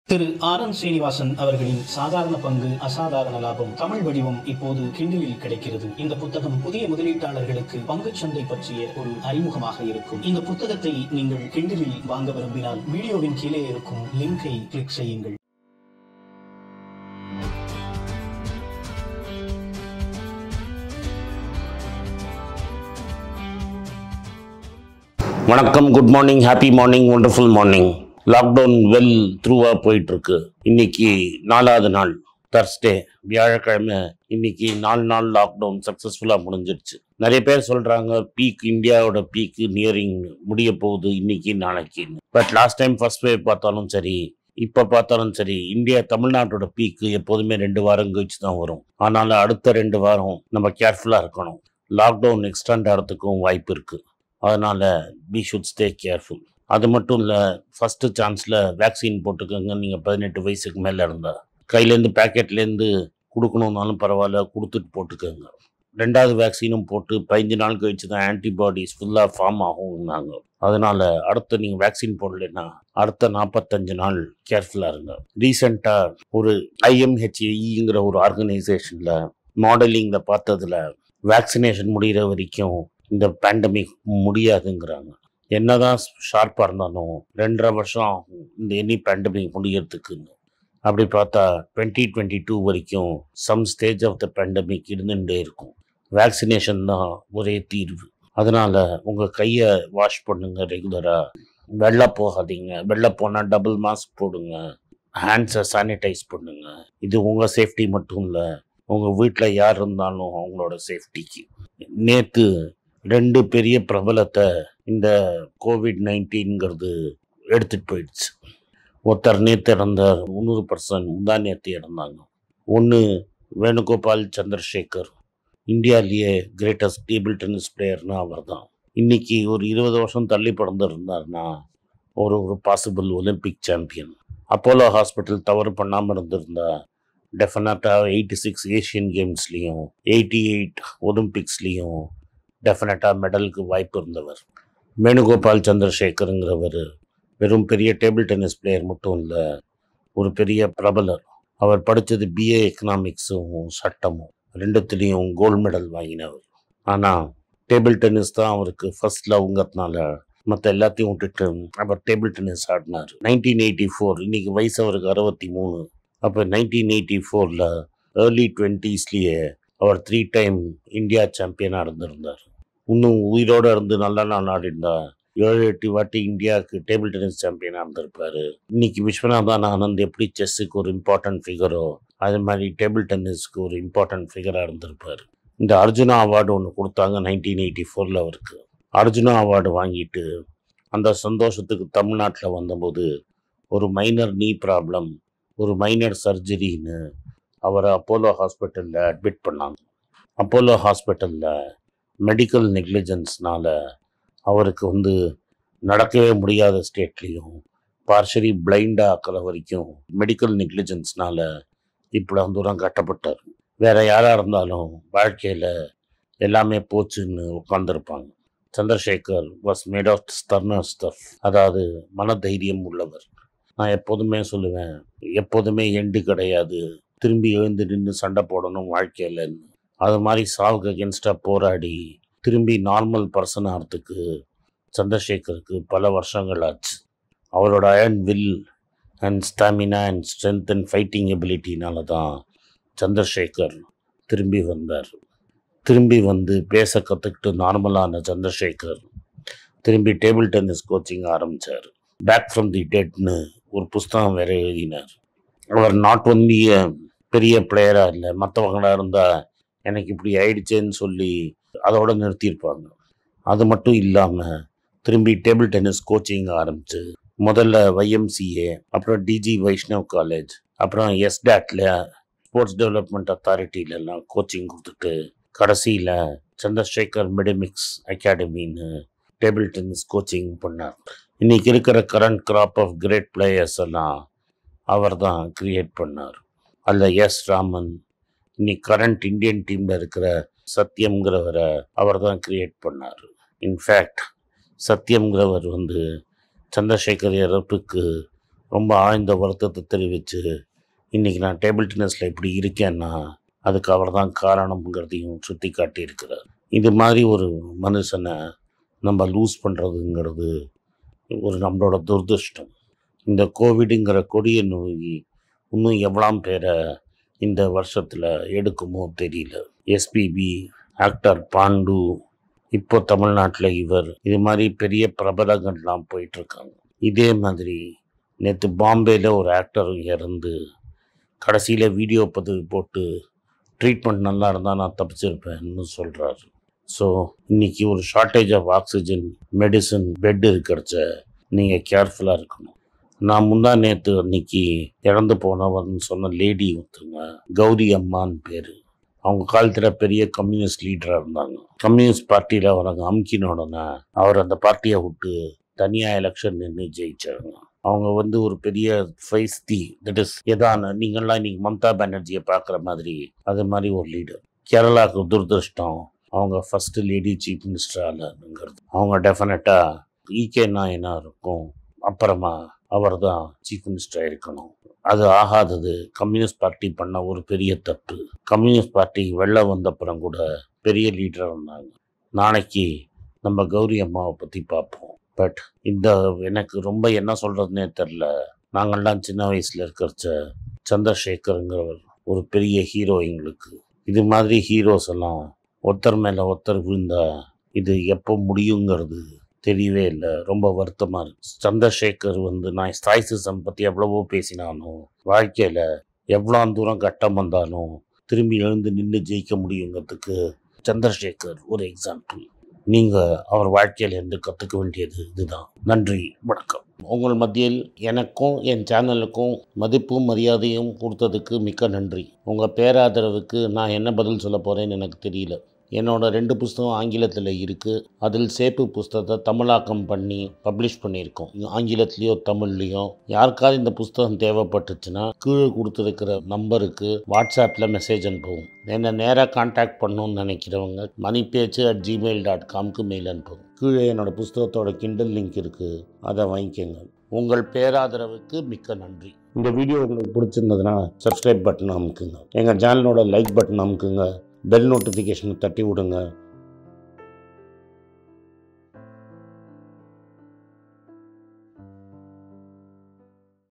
திரு R N Srinivasan அவர்களின் சாதாரண பங்கு அசாதாரண லாபம் தமிழ் வடிவம் இப்போது கிண்டிலில் கிடைக்கிறது இந்த புத்தகம் புதிய முதலீட்டாளர்களுக்கு பங்குச் சந்தை பற்றிய ஒரு அறிமுகமாக இருக்கும் இந்த புத்தகத்தை நீங்கள் கிண்டிலில் வாங்க விரும்பினால் வீடியோவின் கீழே இருக்கும் லிங்கை கிளிக் செய்யுங்கள் வணக்கம் good morning happy morning wonderful morning lockdown well த்ரூவாக போயிட்டுருக்கு இன்னைக்கு நாலாவது நாள் தர்ஸ்டே வியாழக்கிழமை இன்னைக்கு நாலு நாள் லாக்டவுன் சக்ஸஸ்ஃபுல்லாக முடிஞ்சிருச்சு நிறைய பேர் சொல்கிறாங்க பீக் இந்தியாவோட பீக்கு நியரிங் முடிய போகுது இன்னைக்கு நாளைக்கு but last time first wave பார்த்தாலும் சரி இப்போ பார்த்தாலும் சரி இந்தியா தமிழ்நாட்டோட பீக்கு எப்போதுமே ரெண்டு வாரம் கழிச்சு தான் வரும் அதனால் அடுத்த ரெண்டு வாரம் நம்ம கேர்ஃபுல்லாக இருக்கணும் லாக்டவுன் எக்ஸ்டெண்ட் ஆகிறதுக்கும் வாய்ப்பு இருக்குது அதனால் வி ஷுட் ஸ்டே கேர்ஃபுல் அது மட்டும் இல்லை ஃபஸ்ட்டு சான்ஸில் வேக்சின் போட்டுக்கோங்க நீங்கள் பதினெட்டு வயசுக்கு மேலே இருந்தால் கையிலேருந்து பேக்கெட்லேருந்து கொடுக்கணுன்னாலும் பரவாயில்ல கொடுத்துட்டு போட்டுக்கோங்க ரெண்டாவது வேக்சினும் போட்டு பதினஞ்சு நாள் கழிச்சு தான் ஆன்டிபாடிஸ் ஃபுல்லாக ஃபார்ம் ஆகும்னாங்க அதனால் அடுத்து நீங்கள் வேக்சின் போடலைன்னா அடுத்த நாற்பத்தஞ்சு நாள் கேர்ஃபுல்லாக இருங்க ரீசெண்டாக ஒரு ஐஎம்ஹெச்ஏஇங்கிற ஒரு ஆர்கனைசேஷனில் மாடலிங்கில் பார்த்ததுல வேக்சினேஷன் முடிகிற வரைக்கும் இந்த பேண்டமிக் முடியாதுங்கிறாங்க என்னதான் ஷார்ப்பாக இருந்தாலும் ரெண்டரை வருஷம் ஆகும் இந்த எனி பேண்டமிக் முடியறதுக்குன்னு அப்படி பார்த்தா டுவெண்ட்டி டுவெண்ட்டி டூ வரைக்கும் some stage of the pandemic இருந்துகிட்டே இருக்கும் வேக்சினேஷன் தான் ஒரே தீர்வு அதனால உங்கள் கையை வாஷ் பண்ணுங்க ரெகுலராக வெளில போகாதீங்க வெளில போனால் டபுள் மாஸ்க் போடுங்க ஹேண்ட்ஸை சானிடைஸ் பண்ணுங்க இது உங்கள் சேஃப்டி மட்டும் இல்லை உங்கள் வீட்டில் யார் இருந்தாலும் அவங்களோட சேஃப்டிக்கு நேற்று ரெண்டு பெரிய பிரபலத்தை இந்த கோவிட் நைன்டீன்கிறது எடுத்துட்டு போயிடுச்சு ஒருத்தர் நேற்று இறந்தார் முந்நூறு பர்சன்ட் முந்தா நேற்று இறந்தாங்க ஒன்று வேணுகோபால் சந்திரசேகர் இந்தியாவிலேயே கிரேட்டஸ்ட் டேபிள் டென்னிஸ் பிளேயர்னா அவர் தான் இன்னைக்கு ஒரு இருபது வருஷம் தள்ளி பிறந்திருந்தார்னா ஒரு ஒரு possible Olympic champion Apollo hospital தவறு பண்ணாமல் இருந்திருந்தா டெஃபினட்டாக எயிட்டி சிக்ஸ் ஏஷியன் கேம்ஸ்லேயும் எயிட்டி எயிட் ஒலிம்பிக்ஸ்லேயும் டெஃபினட்டாக மெடலுக்கு வாய்ப்பு இருந்தவர் வேணுகோபால் சந்திரசேகருங்கிறவர் வெறும் பெரிய டேபிள் டென்னிஸ் பிளேயர் மட்டும் இல்லை ஒரு பெரிய பிரபலர் அவர் படித்தது பிஏ எக்கனாமிக்ஸும் சட்டமும் ரெண்டுத்துலேயும் கோல்டு மெடல் வாங்கினவர் ஆனால் டேபிள் டென்னிஸ் தான் அவருக்கு ஃபர்ஸ்ட் லவ்ங்கிறதுனால மற்ற எல்லாத்தையும் விட்டுட்டு அவர் டேபிள் டென்னிஸ் ஆடினார் நைன்டீன் எயிட்டி ஃபோர் இன்னைக்கு வயசு அவருக்கு அறுபத்தி மூணு அப்போ நைன்டீன் எயிட்டி ஃபோரில் ஏர்லி டுவெண்ட்டீஸ்லேயே அவர் த்ரீ டைம் இந்தியா சாம்பியனாக இருந்திருந்தார் இன்னும் உயிரோடு இருந்து நல்ல நாள் ஆடிருந்தா ஏழு எட்டு வாட்டி இந்தியாவுக்கு டேபிள் டென்னிஸ் சாம்பியனாக இருந்திருப்பாரு இன்னைக்கு விஸ்வநாதன் ஆனந்த் எப்படி செஸ்ஸுக்கு ஒரு இம்பார்ட்டன்ட் ஃபிகரோ அது மாதிரி டேபிள் டென்னிஸ்க்கு ஒரு இம்பார்ட்டன்ட் ஃபிகராக இருந்திருப்பார் இந்த அர்ஜுனா அவார்டு ஒன்று கொடுத்தாங்க நைன்டீன் எயிட்டி ஃபோரில் அவருக்கு அர்ஜுனா அவார்டு வாங்கிட்டு அந்த சந்தோஷத்துக்கு தமிழ்நாட்டில் வந்தபோது ஒரு மைனர் நீ ப்ராப்ளம் ஒரு மைனர் சர்ஜரின்னு அவரை அப்போலோ ஹாஸ்பிட்டலில் அட்மிட் பண்ணாங்க அப்போலோ ஹாஸ்பிட்டலில் மெடிக்கல் நெக்லிஜென்ஸ்னால அவருக்கு வந்து நடக்கவே முடியாத ஸ்டேட்லேயும் பார்ஷரி பிளைண்டாக ஆக்கிற வரைக்கும் மெடிக்கல் நெக்லிஜென்ஸ்னால இப்படி தூரம் கட்டப்பட்டார் வேற யாராக இருந்தாலும் வாழ்க்கையில் எல்லாமே போச்சுன்னு உட்காந்துருப்பாங்க Chandrasekhar was made of sterner stuff அதாவது மனதைரியம் உள்ளவர் நான் எப்போதுமே சொல்லுவேன் எப்போதுமே எண்டு கிடையாது திரும்பி எழுந்து நின்று சண்டை போடணும் வாழ்க்கையிலன்னு அது மாதிரி சாவுக்கு அகேன்ஸ்டாக போராடி திரும்பி நார்மல் பர்சன் ஆகிறதுக்கு சந்திரசேகருக்கு பல வருஷங்கள் ஆச்சு அவரோட iron will and stamina and strength and fighting எபிலிட்டினால தான் சந்திரசேகர் திரும்பி வந்தார் திரும்பி வந்து பேச கற்றுக்கிட்டு நார்மலான சந்திரசேகர் திரும்பி டேபிள் டென்னிஸ் கோச்சிங் ஆரம்பித்தார் பேக் ஃப்ரம் தி டெட்னு ஒரு புஸ்தகம் வேற எழுதினார் அவர் நாட் ஒன்லி பெரிய பிளேயராக இல்லை மற்றவங்களாக இருந்தால் எனக்கு இப்படி ஆயிடுச்சேன்னு சொல்லி அதோட நிறுத்தியிருப்பாங்க அது மட்டும் இல்லாமல் திரும்பி டேபிள் டென்னிஸ் கோச்சிங் ஆரம்பிச்சு முதல்ல YMCA அப்புறம் டிஜி வைஷ்ணவ் காலேஜ் அப்புறம் எஸ்டாட்ல ஸ்போர்ட்ஸ் டெவலப்மெண்ட் அத்தாரிட்டிலலாம் கோச்சிங் கொடுத்துட்டு கடைசியில் சந்திரசேகர் மெடமிக்ஸ் அகாடமின்னு டேபிள் டென்னிஸ் கோச்சிங் பண்ணார் இன்னைக்கு இருக்கிற current crop of great players எல்லாம் அவர் தான் கிரியேட் பண்ணார் அதில் எஸ் ராமன் இன்னைக்கு கரண்ட் இந்தியன் டீமில் இருக்கிற சத்யம்ங்கிறவரை அவர் தான் கிரியேட் பண்ணார் இன்ஃபேக்ட் சத்யம்ங்கிறவர் வந்து சந்திரசேகர் இறப்புக்கு ரொம்ப ஆழ்ந்த வருத்தத்தை தெரிவித்து இன்றைக்கி நான் டேபிள் டென்னிஸில் இப்படி இருக்கேன்னா அதுக்கு அவர் தான் காரணம்ங்கிறதையும் சுட்டி காட்டியிருக்கிறார் இது மாதிரி ஒரு மனுஷனை நம்ம லூஸ் பண்ணுறதுங்கிறது ஒரு நம்மளோட துரதிருஷ்டம் இந்த கோவிடுங்கிற கொடிய நோய் இன்னும் எவ்வளோ பேரை இந்த வருஷத்தில் எடுக்குமோ தெரியல எஸ்பிபி ஆக்டர் பாண்டு இப்போ தமிழ்நாட்டில் இவர் இது மாதிரி பெரிய பிரபலங்கள்லாம் போயிட்டுருக்காங்க இதே மாதிரி நேற்று பாம்பேயில் ஒரு ஆக்டரும் இறந்து கடைசியில் வீடியோ பதிவு போட்டு ட்ரீட்மெண்ட் நல்லா இருந்தால் நான் தப்பிச்சிருப்பேன்னு சொல்கிறாரு ஸோ இன்னைக்கு ஒரு shortage of oxygen medicine bed இருக்கிறச்ச நீங்கள் கேர்ஃபுல்லாக இருக்கணும் நான் முந்தா நேற்று அன்னைக்கு இறந்து போனவன்னு சொன்ன லேடி ஒருத்தங்க கௌரி அம்மான்னு பேர் அவங்க காலத்தில் பெரிய கம்யூனிஸ்ட் லீடராக இருந்தாங்க கம்யூனிஸ்ட் பார்ட்டியில் அவங்க அமுக்கின உடனே அவர் அந்த பார்ட்டியை விட்டு தனியாக எலெக்ஷன் நின்று ஜெயிச்சாங்க அவங்க வந்து ஒரு பெரிய ஃபைஸ்தி தட் இஸ் எதான நீங்கள்லாம் இன்னைக்கு மம்தா பானர்ஜியை பார்க்குற மாதிரி அது மாதிரி ஒரு லீடர் கேரளாவுக்கு துரதிருஷ்டம் அவங்க ஃபர்ஸ்ட் லேடி சீஃப் மினிஸ்டர் ஆளுங்கிறது அவங்க டெஃபினட்டாக ஈகே நாயனாருக்கும் அப்புறமா அவர் தான் சீஃப் மினிஸ்டர் இருக்கணும் அது ஆகாதது கம்யூனிஸ்ட் பார்ட்டி பண்ண ஒரு பெரிய தப்பு கம்யூனிஸ்ட் பார்ட்டி வெளில வந்தப்புறம் கூட பெரிய லீடராக இருந்தாங்க நாளைக்கு நம்ம கௌரி அம்மாவை பற்றி பார்ப்போம் பட் இந்த எனக்கு ரொம்ப என்ன சொல்கிறதுனே தெரில நாங்கள்லாம் சின்ன வயசில் இருக்கிறச்ச சந்திரசேகருங்கிறவர் ஒரு பெரிய ஹீரோ எங்களுக்கு இது மாதிரி ஹீரோஸ் எல்லாம் ஒருத்தர் மேலே ஒருத்தர் விழுந்தா இது எப்போ முடியுங்கிறது தெரியவே இல்லை ரொம்ப வருத்தமாக இருக்கு சந்திரசேகர் வந்து நான் ஸ்டாய்சிசம் பற்றி எவ்வளவோ பேசினாலும் வாழ்க்கையில் எவ்வளோ தூரம் கட்டம் வந்தாலும் திரும்பி எழுந்து நின்று ஜெயிக்க முடியுங்கிறதுக்கு சந்திரசேகர் ஒரு எக்ஸாம்பிள் நீங்கள் அவர் வாழ்க்கையிலேருந்து கற்றுக்க வேண்டியது இதுதான் நன்றி வணக்கம் உங்கள் மத்தியில் எனக்கும் என் சேனலுக்கும் மதிப்பும் மரியாதையும் கொடுத்ததுக்கு மிக்க நன்றி உங்கள் பேராதரவுக்கு நான் என்ன பதில் சொல்ல போகிறேன்னு எனக்கு தெரியல என்னோட ரெண்டு புஸ்தகம் ஆங்கிலத்தில் இருக்குது அதில் சேப்பு புஸ்தகத்தை தமிழாக்கம் பண்ணி பப்ளிஷ் பண்ணியிருக்கோம் ஆங்கிலத்துலேயோ தமிழ்லேயோ யாருக்காவது இந்த புஸ்தகம் தேவைப்பட்டுச்சுன்னா கீழே கொடுத்துருக்கிற நம்பருக்கு வாட்ஸ்அப்பில் மெசேஜ் அனுப்புவோம் என்னை நேராக காண்டாக்ட் பண்ணணும்னு நினைக்கிறவங்க மணி பேச்சு அட் ஜிமெயில் டாட் காம்க்கு மெயில் அனுப்புவோம் கீழே என்னோட புஸ்தகத்தோட கிண்டல் லிங்க் இருக்குது அதை வாங்கிக்கோங்க உங்கள் பேராதரவுக்கு மிக்க நன்றி இந்த வீடியோ உங்களுக்கு பிடிச்சிருந்ததுன்னா சப்ஸ்கிரைப் பட்டன் அமுக்குங்க எங்கள் சேனலோட லைக் பட்டன் அமுக்குங்க பெல் நோட்டிஃபிகேஷனை தட்டி விடுங்க